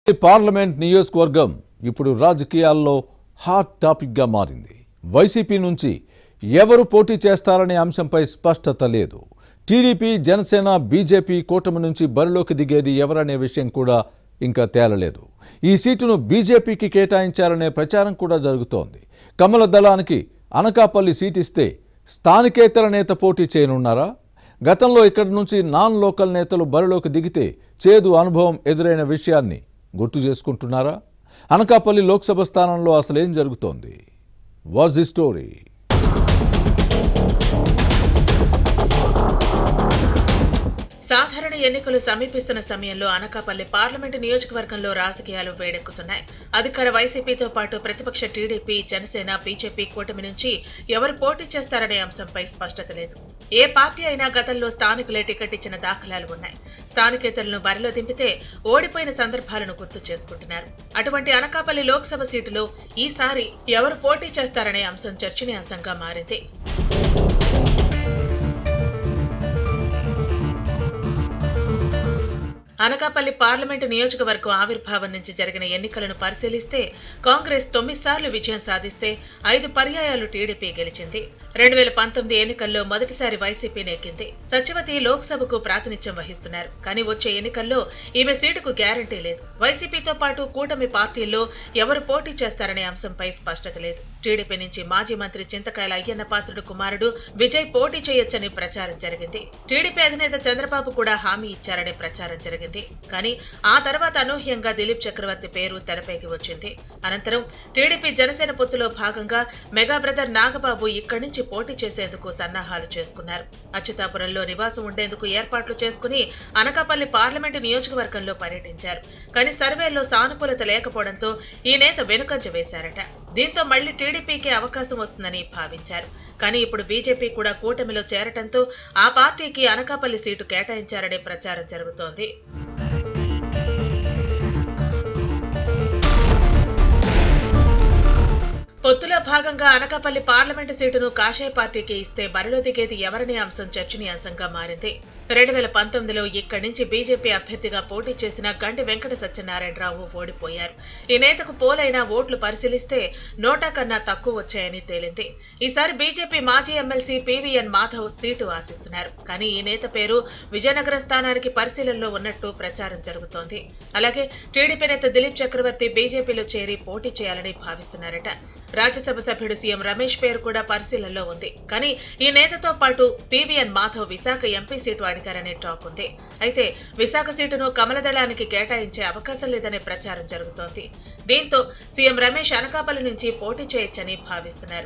parliament నియోజకవర్గం ఇప్పుడు రాజకీయాల్లో హాట్ టాపిక్గా మారింది వైసీపీ నుంచి ఎవరు పోటీ చేస్తారనే అంశంపై స్పష్టత లేదు టీడీపీ జనసేన బీజేపీ కూటమి నుంచి బరిలోకి దిగేది ఎవరనే విషయం కూడా ఇంకా తేలలేదు ఈ సీటును బీజేపీకి కేటాయించారనే ప్రచారం కూడా జరుగుతోంది కమల దళానికి అనకాపల్లి సీట్ ఇస్తే స్థానికేతర నేత పోటీ చేయనున్నారా గతంలో ఇక్కడి నుంచి నాన్ లోకల్ నేతలు బరిలోకి దిగితే చేదు అనుభవం ఎదురైన విషయాన్ని గుర్తు చేసుకుంటున్నారా అనకాపల్లి లోక్సభ స్థానంలో అసలేం జరుగుతోంది వాజ్ ది స్టోరీ సాధారణ ఎన్నికలు సమీపిస్తున్న సమయంలో అనకాపల్లి పార్లమెంటు నియోజకవర్గంలో రాజకీయాలు వేడెక్కుతున్నాయి అధికార వైసీపీతో పాటు ప్రతిపక్ష టీడీపీ జనసేన బీజేపీ కూటమి నుంచి ఎవరు పోటీ చేస్తారనే అంశంపై స్పష్టత లేదు ఏ పార్టీ అయినా గతంలో స్థానికులే టికెట్ ఇచ్చిన దాఖలాలు ఉన్నాయి స్థానికేతరులను బరిలో దింపితే ఓడిపోయిన సందర్భాలను గుర్తు చేసుకుంటున్నారు అటువంటి అనకాపల్లి లోక్సభ సీటులో ఈసారి ఎవరు పోటీ చేస్తారనే అంశం చర్చనీయాంశంగా మారింది అనకాపల్లి పార్లమెంటు నియోజకవర్గం ఆవిర్భావం నుంచి జరిగిన ఎన్నికలను పరిశీలిస్తే కాంగ్రెస్ తొమ్మిది సార్లు విజయం సాధిస్తే ఐదు పర్యాయాలు టీడీపీ గెలిచింది రెండు వేల పంతొమ్మిది ఎన్నికల్లో మొదటిసారి వైసీపీ నెగ్గింది సత్యవతి లోక్సభకు ప్రాతినిధ్యం వహిస్తున్నారు కానీ వచ్చే ఎన్నికల్లో ఈమె సీటుకు గ్యారంటీ లేదు వైసీపీతో పాటు కూటమి పార్టీల్లో ఎవరు పోటీ చేస్తారనే అంశంపై స్పష్టత లేదు టీడీపీ నుంచి మాజీ మంత్రి చింతకాయల అయ్యన్న పాత్రుడు కుమారుడు విజయ్ పోటీ చేయొచ్చని ప్రచారం జరిగింది టీడీపీ అధినేత చంద్రబాబు కూడా హామీ ఇచ్చారనే ప్రచారం జరిగింది కానీ ఆ తర్వాత అనూహ్యంగా దిలీప్ చక్రవర్తి పేరు తెరపైకి వచ్చింది అనంతరం టీడీపీ జనసేన పొత్తులో భాగంగా మెగా బ్రదర్ నాగబాబు ఇక్కడి నుంచి పోటీ చేసేందుకు సన్నాహాలు చేసుకున్నారు అచ్యుతాపురంలో నివాసం ఉండేందుకు ఏర్పాట్లు చేసుకుని అనకాపల్లి పార్లమెంటు నియోజకవర్గంలో పర్యటించారు కానీ సర్వేల్లో సానుకూలత లేకపోవడంతో ఈ నేత వెనుకంజ వేశారట దీంతో మళ్లీ టీడీపీకే అవకాశం వస్తుందని భావించారు కానీ ఇప్పుడు బీజేపీ కూడా కూటమిలో చేరటంతో ఆ పార్టీకి అనకాపల్లి సీటు కేటాయించారనే ప్రచారం జరుగుతోంది పొత్తులో భాగంగా అనకాపల్లి పార్లమెంటు సీటును కాషాయ పార్టీకి ఇస్తే బరిలో దిగేది ఎవరనే అంశం చర్చనీయాంశంగా మారింది రెండు వేల పంతొమ్మిదిలో ఇక్కడి నుంచి బీజేపీ అభ్యర్థిగా పోటీ చేసిన గండి వెంకట సత్యనారాయణరావు ఓడిపోయారు ఈ నేతకు పోలైన ఓట్లు పరిశీలిస్తే నోటా కన్నా తక్కువ వచ్చాయని తేలింది ఈసారి బీజేపీ మాజీ ఎమ్మెల్సీ పీవీఎన్ మాధవ్ సీటు ఆశిస్తున్నారు కానీ ఈ నేత పేరు విజయనగరం స్థానానికి పరిశీలనలో ఉన్నట్టు ప్రచారం జరుగుతోంది అలాగే టీడీపీ నేత దిలీప్ చక్రవర్తి బీజేపీలో చేరి పోటీ చేయాలని భావిస్తున్నారట రాజ్యసభ సభ్యుడు సీఎం రమేష్ పేరు కూడా పరిశీలనలో ఉంది కానీ ఈ నేతతో పాటు PVN Madhav Visakha MP seat అడిగారనే టాక్ ఉంది అయితే విశాఖ సీటును కమలదళానికి కేటాయించే అవకాశం లేదనే ప్రచారం జరుగుతోంది దీంతో సీఎం రమేష్ అనకాపల్లి నుంచి పోటీ చేయొచ్చని భావిస్తున్నారు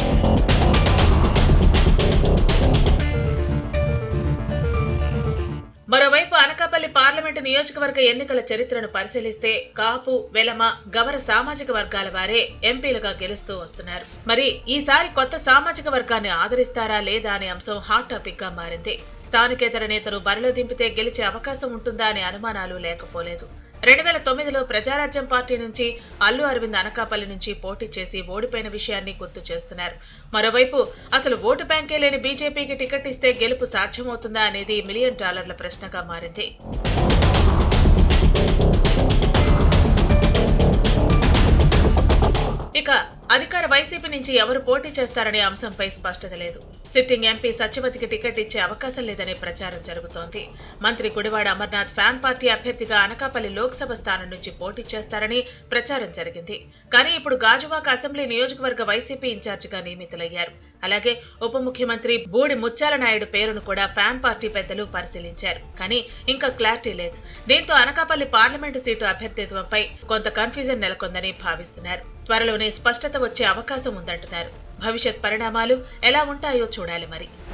మరోవైపు అనకాపల్లి పార్లమెంటు నియోజకవర్గ ఎన్నికల చరిత్రను పరిశీలిస్తే కాపు వెలమ గవర సామాజిక వర్గాల వారే ఎంపీలుగా గెలుస్తూ వస్తున్నారు మరి ఈసారి కొత్త సామాజిక వర్గాన్ని ఆదరిస్తారా లేదా అనే అంశం హాట్ టాపిక్ గా మారింది స్థానికేతర నేతను బరిలో దింపితే గెలిచే అవకాశం ఉంటుందా అనే అనుమానాలు లేకపోలేదు రెండు వేల తొమ్మిదిలో ప్రజారాజ్యం పార్టీ నుంచి అల్లు అరవింద్ అనకాపల్లి నుంచి పోటీ చేసి ఓడిపోయిన విషయాన్ని గుర్తు చేస్తున్నారు మరోవైపు అసలు ఓటు బ్యాంకే లేని బీజేపీకి టికెట్ ఇస్తే గెలుపు సాధ్యమవుతుందా అనేది మిలియన్ డాలర్ల ప్రశ్నగా మారింది ఇక అధికార వైసీపీ నుంచి ఎవరు పోటీ చేస్తారనే అంశంపై స్పష్టత లేదు సిట్టింగ్ ఎంపీ సత్యవతికి టికెట్ ఇచ్చే అవకాశం లేదనే ప్రచారం జరుగుతోంది మంత్రి గుడివాడ అమర్నాథ్ ఫ్యాన్ పార్టీ అభ్యర్థిగా అనకాపల్లి లోక్సభ స్థానం నుంచి పోటీ చేస్తారని ప్రచారం జరిగింది కానీ ఇప్పుడు గాజువాక అసెంబ్లీ నియోజకవర్గ వైసీపీ ఇన్ఛార్జిగా నియమితులయ్యారు అలాగే ఉప ముఖ్యమంత్రి బూడి ముత్యాల నాయుడు పేరును కూడా ఫ్యాన్ పార్టీ పెద్దలు పరిశీలించారు కానీ ఇంకా క్లారిటీ లేదు దీంతో అనకాపల్లి పార్లమెంటు సీటు అభ్యర్థిత్వంపై కొంత కన్ఫ్యూజన్ నెలకొందని భావిస్తున్నారు త్వరలోనే స్పష్టత వచ్చే అవకాశం ఉందంటున్నారు భవిష్యత్ పరిణామాలు ఎలా ఉంటాయో చూడాలి మరి